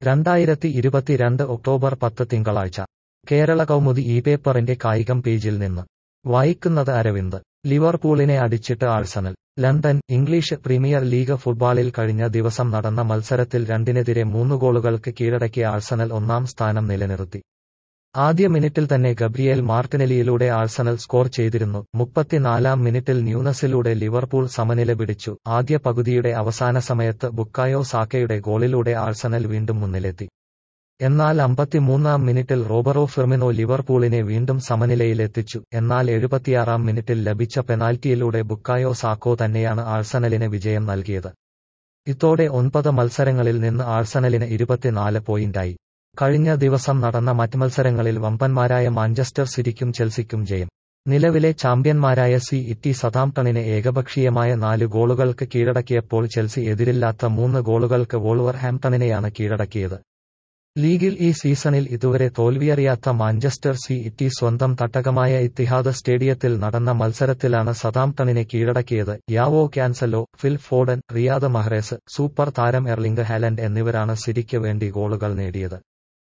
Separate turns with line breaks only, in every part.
രണ്ടായിരത്തി ഇരുപത്തിരണ്ട് ഒക്ടോബർ പത്ത് തിങ്കളാഴ്ച കേരള കൗമുദി ഈ പേപ്പറിന്റെ കായികം പേജിൽ നിന്ന് വായിക്കുന്നത് അരവിന്ദ് ലിവർപൂളിനെ അടിച്ചിട്ട് Arsenal London English premier league ഫുട്ബോളിൽ കഴിഞ്ഞ ദിവസം നടന്ന മത്സരത്തിൽ രണ്ടിനെതിരെ മൂന്ന് ഗോളുകൾക്ക് കീഴടക്കിയ ആഴ്സണൽ ഒന്നാം സ്ഥാനം നിലനിർത്തി ആദ്യ മിനിറ്റിൽ തന്നെ ഗബ്രിയേൽ മാർട്ടിനെലിയിലൂടെ ആഴ്സണൽ സ്കോർ ചെയ്തിരുന്നു മുപ്പത്തിനാലാം മിനിറ്റിൽ ന്യൂനസിലൂടെ ലിവർപൂൾ സമനില പിടിച്ചു ആദ്യ പകുതിയുടെ അവസാന സമയത്ത് ബുക്കായോ സാക്കയുടെ ഗോളിലൂടെ ആഴ്സണൽ വീണ്ടും മുന്നിലെത്തി എന്നാൽ അമ്പത്തിമൂന്നാം മിനിറ്റിൽ റോബറോ ഫിർമിനോ ലിവർപൂളിനെ വീണ്ടും സമനിലയിലെത്തിച്ചു എന്നാൽ എഴുപത്തിയാറാം മിനിറ്റിൽ ലഭിച്ച പെനാൽറ്റിയിലൂടെ ബുക്കായോ സാക്കോ തന്നെയാണ് ആഴ്സണലിന് വിജയം നൽകിയത് ഇതോടെ ഒൻപത് മത്സരങ്ങളിൽ നിന്ന് ആഴ്സണലിന് ഇരുപത്തിനാല് പോയിന്റായി കഴിഞ്ഞ ദിവസം നടന്ന മറ്റ് മത്സരങ്ങളിൽ വമ്പന്മാരായ മാഞ്ചസ്റ്റർ സിറ്റിക്കും ചെൽസിക്കും ജയം നിലവിലെ ചാമ്പ്യന്മാരായ സി ഇറ്റി സതാംപ്ടണിനെ ഏകപക്ഷീയമായ നാല് ഗോളുകൾക്ക് കീഴടക്കിയപ്പോൾ ചെൽസി എതിരില്ലാത്ത മൂന്ന് ഗോളുകൾക്ക് വോൾവർ ഹാംപ്ടണിനെയാണ് കീഴടക്കിയത് ലീഗിൽ ഈ സീസണിൽ ഇതുവരെ തോൽവിയറിയാത്ത മാഞ്ചസ്റ്റർ സി ഇറ്റി സ്വന്തം തട്ടകമായ ഇത്തിഹാദ് സ്റ്റേഡിയത്തിൽ നടന്ന മത്സരത്തിലാണ് സതാംപ്ടണിനെ കീഴടക്കിയത് Joao Cancelo Phil Foden Riyad Mahrez super താരം എർലിംഗ് ഹാലൻഡ് എന്നിവരാണ് സിറ്റിക്ക് വേണ്ടി ഗോളുകൾ നേടിയത്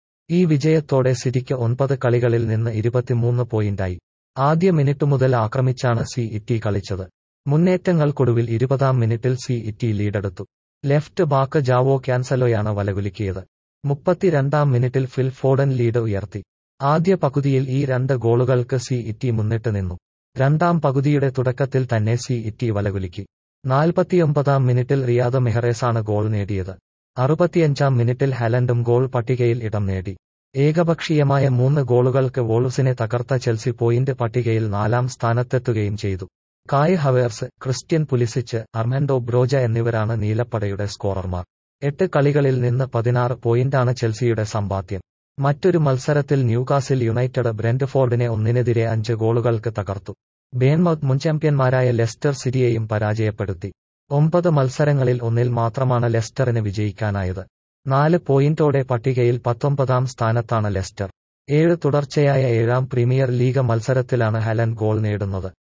ഈ വിജയത്തോടെ സിറ്റിക്ക് ഒൻപത് കളികളിൽ നിന്ന് ഇരുപത്തിമൂന്ന് പോയിന്റായി ആദ്യ മിനിറ്റ് മുതൽ ആക്രമിച്ചാണ് സി ഇറ്റി കളിച്ചത് മുന്നേറ്റങ്ങൾക്കൊടുവിൽ ഇരുപതാം മിനിറ്റിൽ സി ഇറ്റി ലീഡെടുത്തു ലെഫ്റ്റ് ബാക്ക് ജാവോ ക്യാൻസലോയാണ് വലകുലുക്കിയത് മുപ്പത്തിരണ്ടാം മിനിറ്റിൽ ഫിൽ ഫോഡൻ ലീഡ് ഉയർത്തി ആദ്യ പകുതിയിൽ ഈ രണ്ട് ഗോളുകൾക്ക് സി ഇറ്റി മുന്നിട്ട് നിന്നു രണ്ടാം പകുതിയുടെ തുടക്കത്തിൽ തന്നെ സി ഇറ്റി വലകുലുക്കി നാൽപ്പത്തിയൊമ്പതാം മിനിറ്റിൽ റിയാദ് മെഹറേസാണ് ഗോൾ നേടിയത് അറുപത്തിയഞ്ചാം മിനിറ്റിൽ ഹലൻഡും ഗോൾ പട്ടികയിൽ ഇടം നേടി ഏകപക്ഷീയമായ മൂന്ന് ഗോളുകൾക്ക് വോൾസിനെ തകർത്ത ചെൽസി പോയിന്റ് പട്ടികയിൽ നാലാം സ്ഥാനത്തെത്തുകയും ചെയ്തു Kai Havertz Christian Pulisic Armando Broja എന്നിവരാണ് നീലപ്പടയുടെ സ്കോറർമാർ എട്ട് കളികളിൽ നിന്ന് പതിനാറ് പോയിന്റാണ് ചെൽസിയുടെ സമ്പാദ്യം മറ്റൊരു മത്സരത്തിൽ ന്യൂകാസിൽ യുണൈറ്റഡ് ബ്രെൻഡ്ഫോർഡിനെ ഒന്നിനെതിരെ അഞ്ച് ഗോളുകൾക്ക് തകർത്തു ബേൻമൌത്ത് മുൻ ചാമ്പ്യന്മാരായ ലെസ്റ്റർ സിറ്റിയെയും പരാജയപ്പെടുത്തി ഒമ്പത് മത്സരങ്ങളിൽ ഒന്നിൽ മാത്രമാണ് ലെസ്റ്ററിന് വിജയിക്കാനായത് നാല് പോയിന്റോടെ പട്ടികയിൽ പത്തൊമ്പതാം സ്ഥാനത്താണ് ലെസ്റ്റർ ഏഴ് തുടർച്ചയായ ഏഴാം പ്രീമിയർ ലീഗ് മത്സരത്തിലാണ് ഹലൻ ഗോൾ നേടുന്നത്